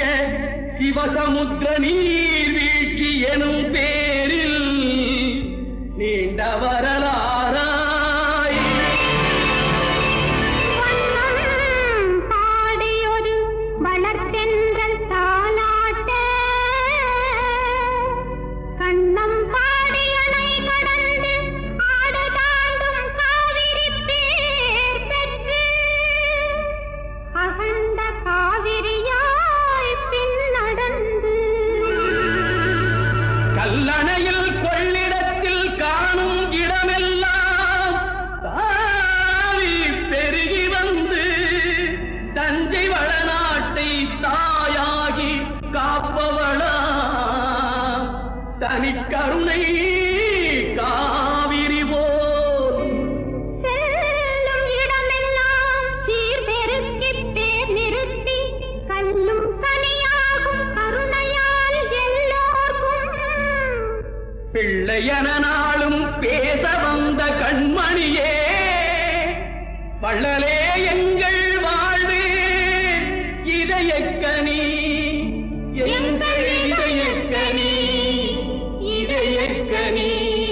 மிக்க சிவசமுத்திர நீர்வீழ்ச்சி எனும் பேரில் நீண்ட வரலாறாய் வண்ணம் பாடியொரு வளர்த்தென்றல் தாலாட்ட கண்ணம் பாடியனை கடந்து ஆடு தாண்டும் காவிரி பேர் பெற்று அகண்ட காவிரியாய் பின் நடந்து கல்லணையில் கொள்ளிடத்தில் காணும் இடமெல்லாம் தாவி பெருகி வந்து தஞ்சை வளநாட்டை தாயாகி காப்பவளா தனிக்கருணை காவிரி போல் செல்லும் இடமெல்லாம் சீர்பெருக்கிப் பேர் நிறுத்தி கல்லும் கனியாகும் கருணையால் எல்லோர்க்கும் பிள்ளையன நாளும் பேச வந்த கண்மணியே வள்ளலே எங்கள் வாழ்வு இதயக்கனி எங்கள் இதயக்கனி இதயக்கனி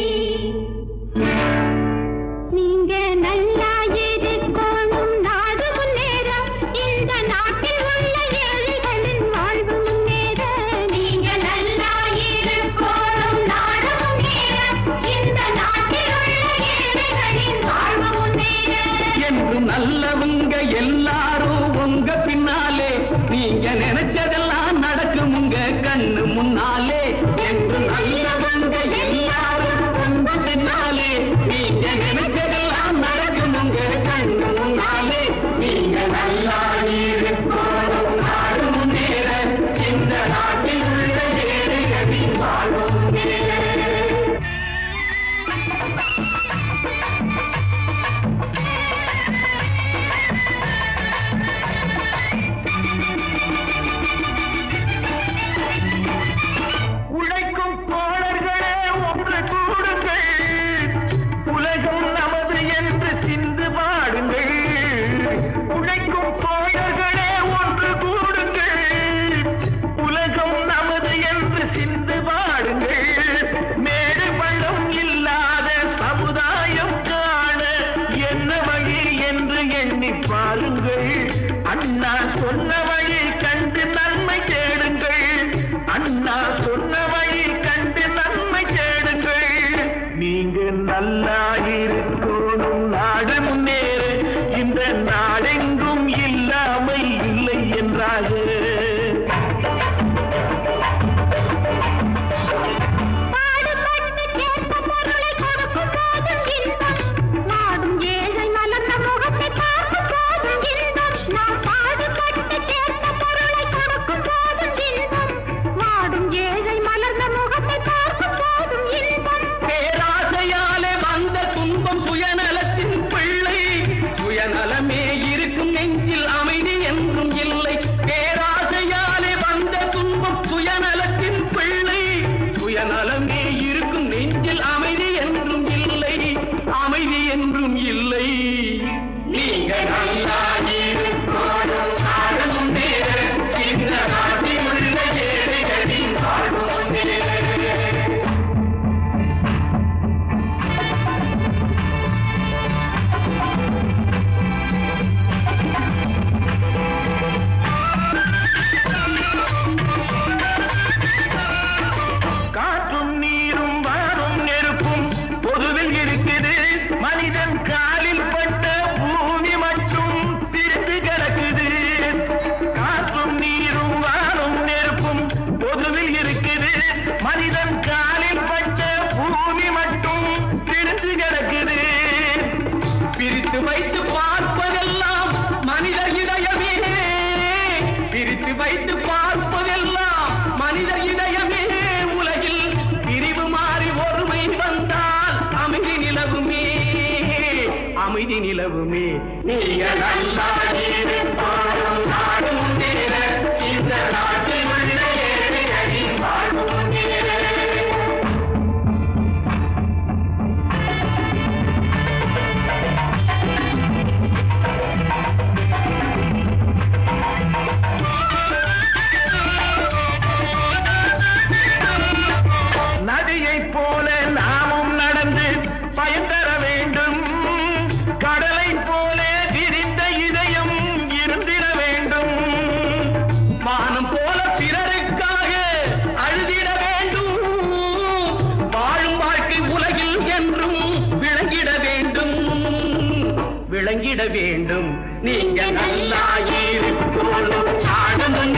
நீங்க நல்லா இருக்கணும் நாடு முன்னேற இந்த நாட்டில் உள்ள ஏழைகளின் வாழ்வு முன்னேற நீங்க நல்லா இருக்கணும் நாடு முன்னேற இந்த நாட்டில் உள்ள ஏழைகளின் வாழ்வு முன்னேற என்று நல்லவங்க எல்லாரும் உங்க பின்னாலே நீங்க நினைச்சதெல்லாம் நடக்கும் உங்க கண்ணு முன்னாலே என்று நல்லவங்க எல்லாரும் உங்க பின்னாலே நீங்க நினைச்சதெல்லாம் நடக்கும் உங்க கண்ணு முன்னாலே நீங்க நல்லா இருக்கணும் நாடு முன்னேற இந்த நாட்டில் உள்ள ஏழைகளின் வாழ்வு முன்னேற உழைக்கும் தோழர்களே ஒன்று கூடுங்கள் உலகம் நமது என்று சிந்து பாடுங்கள் உழைக்கும் தோழர்களே ஒன்று கூடுங்கள் உலகம் நமது என்று சிந்து பாடுங்கள் மேடு பள்ளம் இல்லாத சமுதாயம் காண என்ன வழி என்று எண்ணி பாருங்கள் அண்ணா சொன்ன வழி கண்டு நன்மை தேடுங்கள் அண்ணா சொன்ன வழி கண்டு நன்மை தேடுங்கள் நீங்க நல்லா இருக்கணும் நாடு முன்னேற இந்த நாடெங்கும் இல்லாமை இல்லை என்றாக பாடுபட்டு கேட்ட பொருளை கொடுக்கும் போதும் இன்பம் வாடும் ஏழை மலர்ந்த முகத்தை பார்க்கும் போதும் இன்பம் நாம் பாடுபட்டு கேட்ட பொருளை கொடுக்கும் போதும் இன்பம் வாடும் ஏழை மலர்ந்த முகத்தை பார்க்கும் போதும் இன்பம் பேராசையாலே வந்த துன்பம் சுயநலத்தின் பிள்ளை சுயநலமே இருக்கும் நெஞ்சில் அமைதி என்றும் இல்லை பேராசையாலே வந்த துன்பம் சுயநலத்தின் பிள்ளை சுயநலமே இருக்கும் நெஞ்சில் அமைதி என்றும் இல்லை அமைதி என்றும் இல்லை நீங்க நல்லா இருக்கணும் நாடு முன்னேற இந்த நாட்டில் உள்ள ஏழைகளின் வாழ்வு முன்னேற காற்றும் நீரும் வாரும் நெருப்பும் பொதுவில் இருக்குது மனிதன் காலில் பட்ட பூமி மட்டும் பிரிந்து கிடக்குது காற்றும் நீரும் வாரும் நெருப்பும் பொதுவில் இருக்குது மனிதன் காலில் பட்ட பூமி மட்டும் பிரிந்து கிடக்குது பிரித்து வைத்து பார்ப்பதெல்லாம் மனித இதயமே பிரித்து வைத்து பார்ப்பதெல்லாம் மனித இதயமே உலகில் பிரிவு மாறி ஒருமை வந்தால் அமைதி நிலவுமே அமைதி நிலவுமே நீங்க நல்லா இருப்பாரும் நாடு முன்னேற இந்த நாட்டில் உள்ள ஏழைகளின் வாழ்வு முன்னேற வேண்டும் நீங்க நல்லா இருக்கணும் நாடணும்